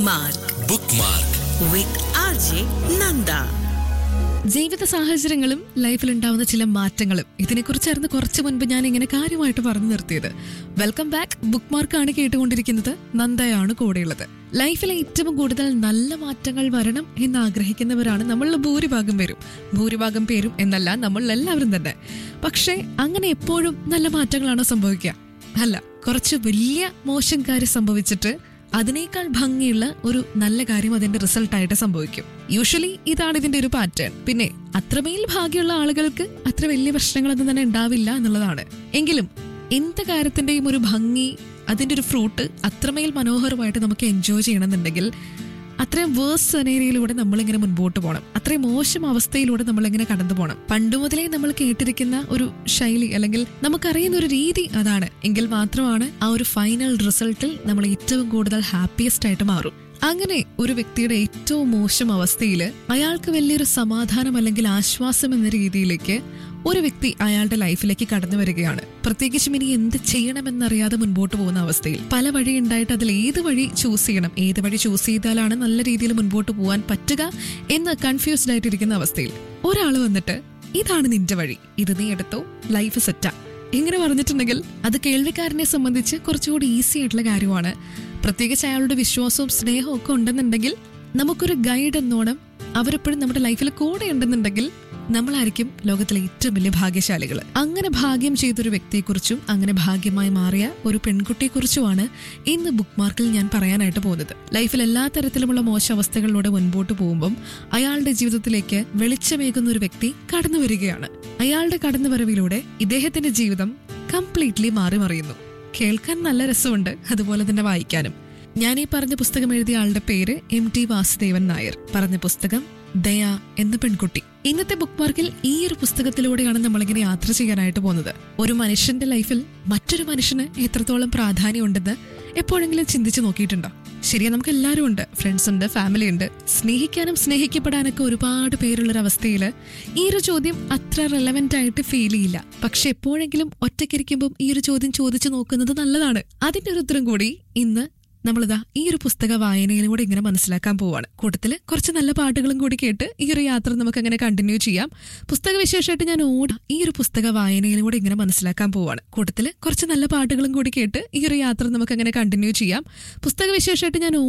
Bookmark bookmark with RJ Nanda. ജീവിത സാഹചര്യങ്ങളും ലൈഫിൽ ഉണ്ടാവുന്ന ചില മാറ്റങ്ങളും ഇതിനെക്കുറിച്ചായിരുന്നു കുറച്ച് മുൻപ് ഞാൻ ഇങ്ങനെ കാര്യമായിട്ട് പറഞ്ഞു നിർത്തിയത് വെൽക്കം ബാക്ക് ബുക്ക് മാർക്കാണ് കേട്ടുകൊണ്ടിരിക്കുന്നത് നന്ദയാണ് കൂടെയുള്ളത് ലൈഫിലെ ഏറ്റവും കൂടുതൽ നല്ല മാറ്റങ്ങൾ വരണം എന്ന് ആഗ്രഹിക്കുന്നവരാണ് നമ്മളിൽ ഭൂരിഭാഗം പേരും ഭൂരിഭാഗം പേരും എന്നല്ല നമ്മൾ എല്ലാവരും തന്നെ പക്ഷേ അങ്ങനെ എപ്പോഴും നല്ല മാറ്റങ്ങളാണോ സംഭവിക്കുക അല്ല കുറച്ച് വലിയ മോശം കാര്യം സംഭവിച്ചിട്ട് അതിനേക്കാൾ ഭംഗിയുള്ള ഒരു നല്ല കാര്യം അതിന്റെ റിസൾട്ടായിട്ട് സംഭവിക്കും യൂഷ്വലി ഇതാണ് ഇതിന്റെ ഒരു പാറ്റേൺ പിന്നെ അത്രമേൽ ഭാഗ്യമുള്ള ആളുകൾക്ക് അത്ര വലിയ പ്രശ്നങ്ങളൊന്നും തന്നെ ഉണ്ടാവില്ല എന്നുള്ളതാണ് എങ്കിലും എന്ത് കാര്യത്തിന്റെയും ഒരു ഭംഗി അതിന്റെ ഒരു ഫ്രൂട്ട് അത്രമേൽ മനോഹരമായിട്ട് നമുക്ക് എൻജോയ് ചെയ്യണമെന്നുണ്ടെങ്കിൽ അത്രയും വേഴ്സ് സെനേരിയയിലൂടെ നമ്മളിങ്ങനെ മുൻപോട്ട് പോകണം അത്രയും മോശം അവസ്ഥയിലൂടെ നമ്മളിങ്ങനെ കടന്നു പോകണം പണ്ട് മുതലേ നമ്മൾ കേട്ടിരിക്കുന്ന ഒരു ശൈലി അല്ലെങ്കിൽ നമുക്കറിയുന്ന ഒരു രീതി അതാണ് എങ്കിൽ മാത്രമാണ് ആ ഒരു ഫൈനൽ റിസൾട്ടിൽ നമ്മൾ ഏറ്റവും കൂടുതൽ ഹാപ്പിയസ്റ്റ് ആയിട്ട് മാറും അങ്ങനെ ഒരു വ്യക്തിയുടെ ഏറ്റവും മോശം അവസ്ഥയിൽ അയാൾക്ക് വലിയൊരു സമാധാനം അല്ലെങ്കിൽ ആശ്വാസം എന്ന രീതിയിലേക്ക് ഒരു വ്യക്തി അയാളുടെ ലൈഫിലേക്ക് കടന്നു വരികയാണ് പ്രത്യേകിച്ചും ഇനി എന്ത് ചെയ്യണമെന്നറിയാതെ മുൻപോട്ട് പോകുന്ന അവസ്ഥയിൽ പല വഴി ഉണ്ടായിട്ട് അതിൽ ഏത് വഴി ചൂസ് ചെയ്യണം ഏത് വഴി ചൂസ് ചെയ്താലാണ് നല്ല രീതിയിൽ മുൻപോട്ട് പോകാൻ പറ്റുക എന്ന് കൺഫ്യൂസ്ഡ് ആയിട്ടിരിക്കുന്ന അവസ്ഥയിൽ ഒരാൾ വന്നിട്ട് ഇതാണ് നിന്റെ വഴി ഇത് നീ എടുത്തോ ലൈഫ് സെറ്റാ ഇങ്ങനെ പറഞ്ഞിട്ടുണ്ടെങ്കിൽ അത് കേൾവിക്കാരനെ സംബന്ധിച്ച് കുറച്ചുകൂടി ഈസി ആയിട്ടുള്ള കാര്യമാണ് പ്രത്യേകിച്ച് അയാളുടെ വിശ്വാസവും സ്നേഹവും ഒക്കെ ഉണ്ടെന്നുണ്ടെങ്കിൽ നമുക്കൊരു ഗൈഡ് എന്നോണം അവരെപ്പോഴും നമ്മുടെ ലൈഫിൽ കൂടെ ഉണ്ടെന്നുണ്ടെങ്കിൽ നമ്മളായിരിക്കും ലോകത്തിലെ ഏറ്റവും വലിയ ഭാഗ്യശാലികൾ അങ്ങനെ ഭാഗ്യം ചെയ്തൊരു വ്യക്തിയെക്കുറിച്ചും അങ്ങനെ ഭാഗ്യമായി മാറിയ ഒരു പെൺകുട്ടിയെക്കുറിച്ചുമാണ് ഇന്ന് ബുക്ക് മാർക്കിൽ ഞാൻ പറയാനായിട്ട് പോകുന്നത് ലൈഫിൽ എല്ലാ തരത്തിലുമുള്ള മോശം അവസ്ഥകളിലൂടെ മുൻപോട്ട് പോകുമ്പം അയാളുടെ ജീവിതത്തിലേക്ക് വെളിച്ചമേകുന്ന ഒരു വ്യക്തി കടന്നു വരികയാണ് അയാളുടെ കടന്നുവരവിലൂടെ ഇദ്ദേഹത്തിന്റെ ജീവിതം കംപ്ലീറ്റ്ലി മാറി മറിയുന്നു കേൾക്കാൻ നല്ല രസമുണ്ട് അതുപോലെ തന്നെ വായിക്കാനും ഞാൻ ഈ പറഞ്ഞ പുസ്തകം എഴുതിയ ആളുടെ പേര് എം ടി വാസുദേവൻ നായർ പറഞ്ഞ പുസ്തകം ദയ എന്ന പെൺകുട്ടി ഇന്നത്തെ ബുക്ക് മാർക്കിൽ ഈ ഒരു പുസ്തകത്തിലൂടെയാണ് നമ്മളിങ്ങനെ യാത്ര ചെയ്യാനായിട്ട് പോകുന്നത് ഒരു മനുഷ്യന്റെ ലൈഫിൽ മറ്റൊരു മനുഷ്യന് എത്രത്തോളം പ്രാധാന്യം ഉണ്ടെന്ന് എപ്പോഴെങ്കിലും ചിന്തിച്ചു നോക്കിയിട്ടുണ്ടോ ശരിയാ നമുക്ക് എല്ലാവരും ഉണ്ട് ഫ്രണ്ട്സ് ഉണ്ട് ഫാമിലി ഉണ്ട് സ്നേഹിക്കാനും സ്നേഹിക്കപ്പെടാനൊക്കെ ഒരുപാട് പേരുള്ളൊരവസ്ഥയിൽ ഈ ഒരു ചോദ്യം അത്ര റെലവെന്റ് ആയിട്ട് ഫീൽ ചെയ്യില്ല പക്ഷെ എപ്പോഴെങ്കിലും ഒറ്റയ്ക്കിരിക്കുമ്പോൾ ഈ ഒരു ചോദ്യം ചോദിച്ചു നോക്കുന്നത് നല്ലതാണ് അതിന്റെ ഒരു ഉത്തരം കൂടി ഇന്ന് നമ്മളിതാ ഈ ഒരു പുസ്തക വായനയിലൂടെ ഇങ്ങനെ മനസ്സിലാക്കാൻ പോവാണ് കൂട്ടത്തില് കുറച്ച് നല്ല പാട്ടുകളും കൂടി കേട്ട് ഈ ഒരു യാത്ര നമുക്ക് അങ്ങനെ കണ്ടിന്യൂ ചെയ്യാം പുസ്തക വിശേഷമായിട്ട് ഞാൻ ഓടാ ഈ ഒരു പുസ്തക വായനയിലൂടെ ഇങ്ങനെ മനസ്സിലാക്കാൻ പോവാണ് കൂട്ടത്തില് കുറച്ച് നല്ല പാട്ടുകളും കൂടി കേട്ട് ഈ ഒരു യാത്ര നമുക്ക് അങ്ങനെ കണ്ടിന്യൂ ചെയ്യാം പുസ്തക വിശേഷമായിട്ട് ഞാൻ